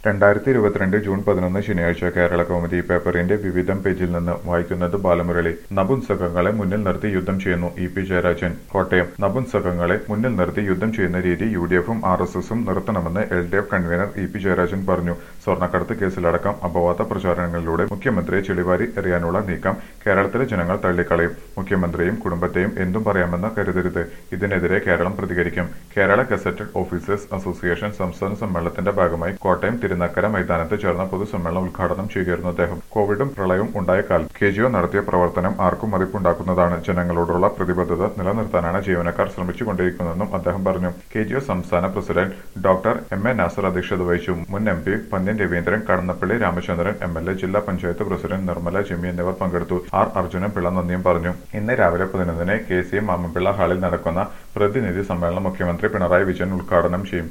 രണ്ടായിരത്തി ഇരുപത്തിരണ്ട് ജൂൺ പതിനൊന്ന് ശനിയാഴ്ച കേരള കൗമുദി പേപ്പറിന്റെ വിവിധം പേജിൽ നിന്ന് വായിക്കുന്നത് ബാലമുരളി നപുംസകങ്ങളെ മുന്നിൽ നിർത്തി യുദ്ധം ചെയ്യുന്നു ഇ പി ജയരാജൻ കോട്ടയം നപുംസകങ്ങളെ മുന്നിൽ നിർത്തി യുദ്ധം ചെയ്യുന്ന രീതി യു ഡി എഫും ആർ എസ് എസും നിർത്തണമെന്ന് L D F convener E P Jayarajan പറഞ്ഞു സ്വർണ്ണക്കടത്ത് കേസിലടക്കം അപവാദ പ്രചാരണങ്ങളിലൂടെ മുഖ്യമന്ത്രിയെ ചെളിവാരി എറിയാനുള്ള നീക്കം കേരളത്തിലെ ജനങ്ങൾ തള്ളിക്കളയും മുഖ്യമന്ത്രിയും കുടുംബത്തെയും എന്തും പറയാമെന്ന് കരുതരുത് ഇതിനെതിരെ കേരളം പ്രതികരിക്കും കേരള ഗസറ്റഡ് ഓഫീസേഴ്സ് അസോസിയേഷൻ സംസ്ഥാന സമ്മേളനത്തിന്റെ ഭാഗമായി കോട്ടയം തിരുനക്കര മൈതാനത്ത് ചേർന്ന പൊതുസമ്മേളനം ഉദ്ഘാടനം ചെയ്യുകയായിരുന്നു അദ്ദേഹം കോവിഡും പ്രളയവും ഉണ്ടായ കാലത്ത് കെ ജിഒ നടത്തിയ പ്രവർത്തനം ആർക്കും മതിപ്പുണ്ടാക്കുന്നതാണ് ജനങ്ങളോടുള്ള പ്രതിബദ്ധത നിലനിർത്താനാണ് ജീവനക്കാർ ശ്രമിച്ചുകൊണ്ടിരിക്കുന്നതെന്നും അദ്ദേഹം പറഞ്ഞു കെ ജിഒ സംസ്ഥാന president doctor M A Nasar അധ്യക്ഷത വഹിച്ചു മുൻ M P Pannyan Raveendran Kadannappally Ramachandran M L A ജില്ലാ പഞ്ചായത്ത് പ്രസിഡന്റ് നിർമ്മല ജിമ്മി എന്നിവർ പങ്കെടുത്തു ആർ അർജുനൻ പിള്ള നന്ദിയും പറഞ്ഞു ഇന്ന് രാവിലെ പതിനൊന്നിന് കെ സി എം മാമപിള്ള ഹാളിൽ നടക്കുന്ന പ്രതിനിധി സമ്മേളനം മുഖ്യമന്ത്രി പിണറായി വിജയൻ ഉദ്ഘാടനം ചെയ്യും